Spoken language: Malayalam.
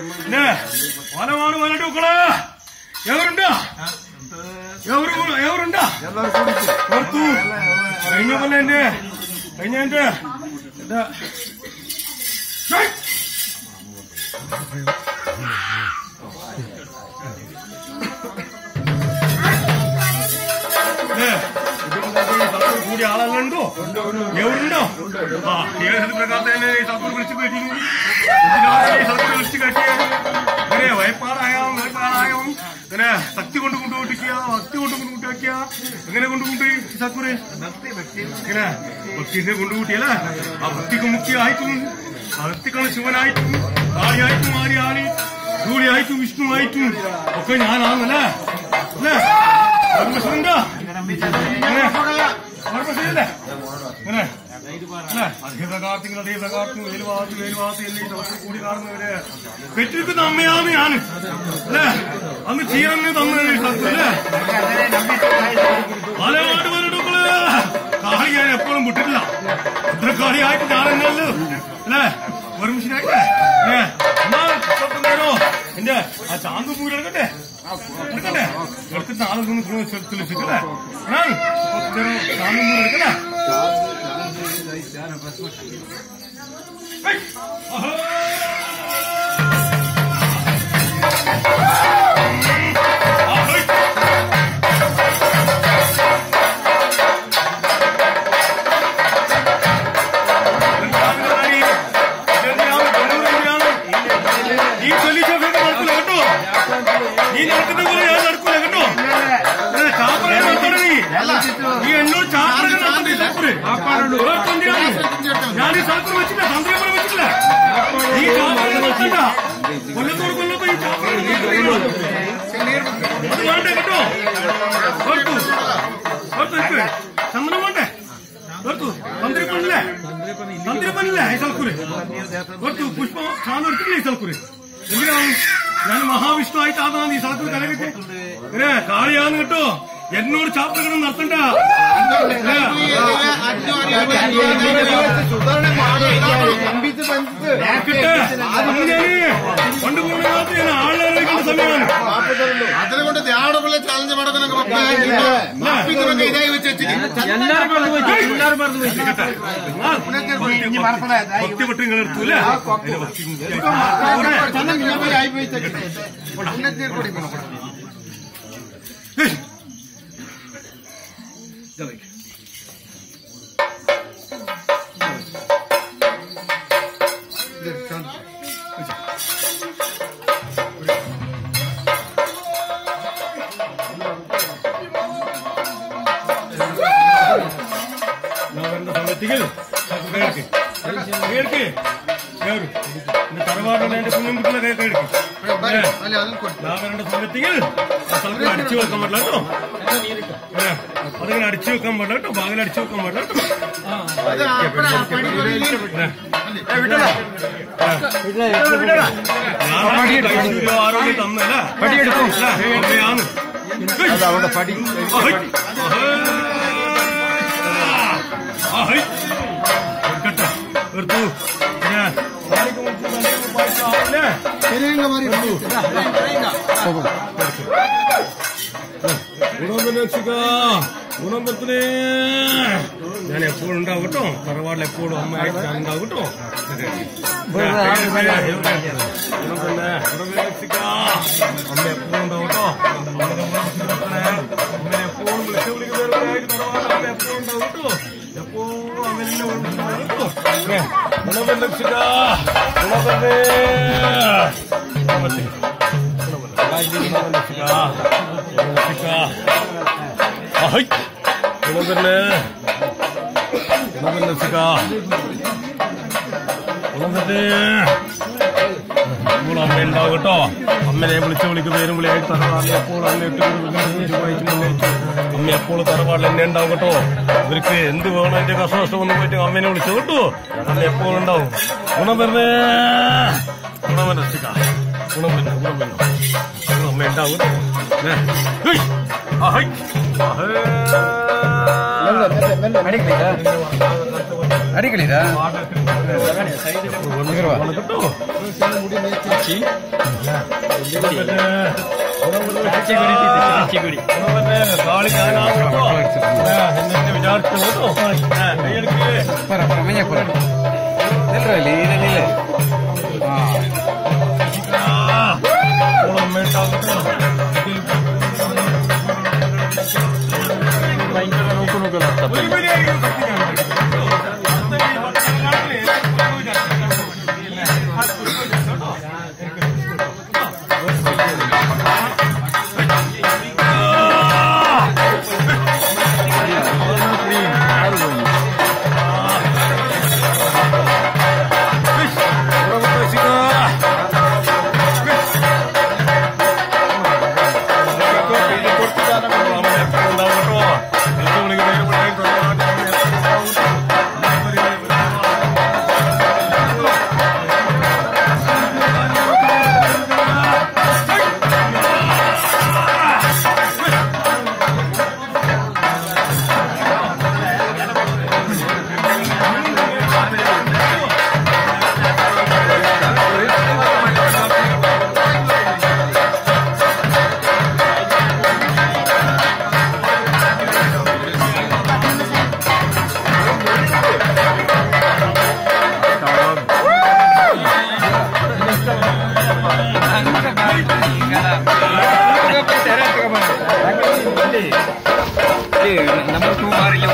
പിന്നെ వనవాడు వనడు కూడా ఎవరుండా ఎవరు ఎవరుండా ഓർത്തു കഴിഞ്ഞ പോലെ എന്റെ കഴിഞ്ഞ എന്റെ എന്താ ഛയ്! ഏ, ഇതുകൊണ്ടൊക്കെ ഈ സത്യം കൂടിയ ആളല്ലുണ്ടോ എവിടുണ്ടോ ആ ഏത് പ്രകാരത്തെ ഈ സത്യം വിളിച്ചു കെട്ടിയിരുന്നു എന്തിനാണ് ഈ സത്യം വിളിച്ചു കെട്ടിയത് ഇങ്ങനെ വയപ്പാടായോ വയപ്പാടായോ ഇങ്ങനെ ശക്തി കൊണ്ട് കൊണ്ടുപോയിട്ടിക്കുക ഭക്തി കൊണ്ട് കൊണ്ടുകൂട്ടിയാക്കിയ എങ്ങനെ കൊണ്ടുപോയി ഈ സത്വര് ഇങ്ങനെ ഭക്തിനെ കൊണ്ടുകൂട്ടിയല്ല ആ ഭക്തിക്ക് മുഖ്യമായിട്ടും ആ ഭക്തിക്കാണ് ശിവനായിട്ടും കാളിയായിട്ടും മാറിയാളി ധൂളിയായിട്ടും വിഷ്ണുവായിട്ടും ഒക്കെ ഞാനാണല്ലേ അല്ലേ പരമശിവന്റെ ഇങ്ങനെ പരമശിവന്റെ ഇങ്ങനെ അല്ലേ അതേ പ്രകാരത്തിൽ അതേ പ്രകാരത്തിൽ വേലുവാസി വേലുവാസി എന്നീ ദിവസം കൂടി കാണുന്നവര് പെറ്റിരിക്കുന്ന അമ്മയാണ് ഞാൻ അല്ലേ അന്ന് ചെയ്യാൻ തന്നെ സത്യം അല്ലേ പാലക്കാട് വരടുക്കള് കാളി ഞാൻ എപ്പോഴും വിട്ടിട്ടില്ല എത്ര കാളിയായിട്ട് ഞാനെന്നല്ലോ അല്ലേ ഒരു മനുഷ്യനായിട്ട് അല്ലേ എന്നാ സ്വന്തം നേരോ എന്റെ ആ ചാന്ത് പൂരി എടുക്കട്ടെ എടുക്കട്ടെ എടുത്തിട്ട് നാളെ നിന്ന് തെളിച്ചിട്ടല്ലേ ഞാൻ ചാന്ത് പൂരി എടുക്കല്ലേ ഹൈ! ആഹാ! ആ, ഹൈ! നീ ചൊല്ലിച്ച വീട് നടക്കൂല കേട്ടോ നീ നടക്കുന്ന പോലെ ഞാൻ നടക്കൂല കേട്ടോ ഏ, ചാപ്പറ നടത്തണ നീ നീ എന്നോട് ചാപ്പറ നടത്തണ്ട ഞാൻ ഈ സ്ഥലത്ത് വെച്ചില്ല തന്ത്രപുരം വെച്ചില്ല നീ ചാപ്പറ നടത്തണ്ട കൊല്ലത്തോട് കൊല്ലപ്പോ ഈ ചാപ്പറ അത് വേണ്ട കേട്ടോ ഓർത്തു ഓർത്തു നിൽക്ക്. ചന്ദനം വേണ്ടേ ഓർത്തു തന്ത്രിപ്പണില്ലേ തന്ത്രിപ്പണില്ലേ ഈ സ്ഥലക്കൂര് ഓർത്തു പുഷ്പം ചാന്ന് എടുത്തില്ലേ ഈ സ്ഥലക്കൂര് എന്തിനാണ് ഞാൻ മഹാവിഷ്ണു ആയിട്ടാണ് ഈ സ്ഥലത്തിൽ കലകിട്ട് ഏ കാളിയാന്ന് കേട്ടോ എന്നോട് ചാപ്പറകണം നടത്തണ്ട ഏ, നോക്കട്ടെ അങ്ങനെ കൊണ്ടുപോകുന്ന കാലത്ത് ഞാൻ ആളുകളെ സമയമാണ് അതിനുകൊണ്ട് ധ്യാനമുള്ള ചാലഞ്ച് മടക്കുന്നൊക്കെ മപ്പിക്കുന്നൊക്കെ ഇതായി വെച്ച് ഭക്തി വിട്ട് നിങ്ങൾ എടുത്തൂല്ലേ நான் സമയത്തേക്ക് കേൾക്ക് കേൾക്ക് കേറ് എന്റെ തറവാടുള്ള എന്റെ കുഞ്ഞുകുട്ടികളെ കേൾക്ക് അല്ല അതും കൊടുത്തു ഞാൻ വരേണ്ട സമയത്തേക്ക് ആ സ്ഥലത്ത് അടിച്ചു വെക്കാൻ പാടില്ല കേട്ടോ ഏ, അതിങ്ങനെ അടിച്ചു വെക്കാൻ പാടില്ല കേട്ടോ ബാഗിൽ അടിച്ചു വെക്കാൻ പാടില്ല കേട്ടോ അത് അപ്പഴാ പടി ഏ. ഞാൻ ഐശ്വര്യം ആരോഗ്യം തന്നല്ലേ പടിയെടുക്കും അമ്മയാണ് അവിടെ പടി ആഹൈ. ആഹൈ. എടുക്കട്ടെ. എടുത്തു. പിന്നെ നാளைക്ക് മുൻപ് നമുക്ക് പൈസ ആവില്ലേ? ഗുണം രക്ഷിക്ക ഗുണമ്പത്തിന് ഞാൻ എപ്പോഴും ഉണ്ടാവും കേട്ടോ തറവാടിൽ എപ്പോഴും അമ്മയായിട്ട് ഞാൻ ഉണ്ടാവും കേട്ടോ ഗുണം തന്നെ ഗുണം രക്ഷിക്ക അമ്മ എപ്പോഴും ഉണ്ടാവും കേട്ടോ അമ്മ എപ്പോഴും വിളിച്ചു വിളിക്കുന്നവരായിട്ട് തറവാട് അമ്മ എപ്പോഴും ഉണ്ടാവും കേട്ടോ എപ്പോഴും അമ്മ കേട്ടോ ഗുണം രക്ഷിക്ക ഗുണം തന്നെ ഗുണമത്തെ അഹൈ ഗുണപന്നെ ഗുണപന്നെ സിക്ക ഗുണപന്നെ ഇപ്പോൾ അമ്മ ഉണ്ടാവും കേട്ടോ അമ്മനെ വിളിച്ച് വിളിക്കുന്ന പേരും വിളിയായിട്ട് തറവാടിൽ എപ്പോൾ അമ്മ ഇട്ട് അമ്മ എപ്പോഴും തറവാടിൽ എന്നെ ഉണ്ടാവും കേട്ടോ ഇവർക്ക് എന്ത് വേണം എന്റെ കഷ്ടനഷ്ടം വന്ന് പോയിട്ട് അമ്മേനെ വിളിച്ചു കേട്ടോ അമ്മ എപ്പോഴും ഉണ്ടാവും ഗുണം വരുന്നേ ഗുണം വന്നെ സിക്ക ഗുണം വന്നെ ഗുണം വന്നെ അമ്മ ഉണ്ടാവും കേട്ടോ ഹേയ്. ആഹൈ. ആഹേ. ಅಡಿಗಳಿರಾ ಗಾಳಿ ವಿಚಾರಿಸ್ಬೋದು ಪರ ಪರ ಮಯ್ಯ ಪರ ನಿಲ್ರ ಇಲ್ಲಿ ಇಲ್ಲ ನಿಲ್ಲ ನಂಬರ್ ಟೂ ಮಾರಿಗೆ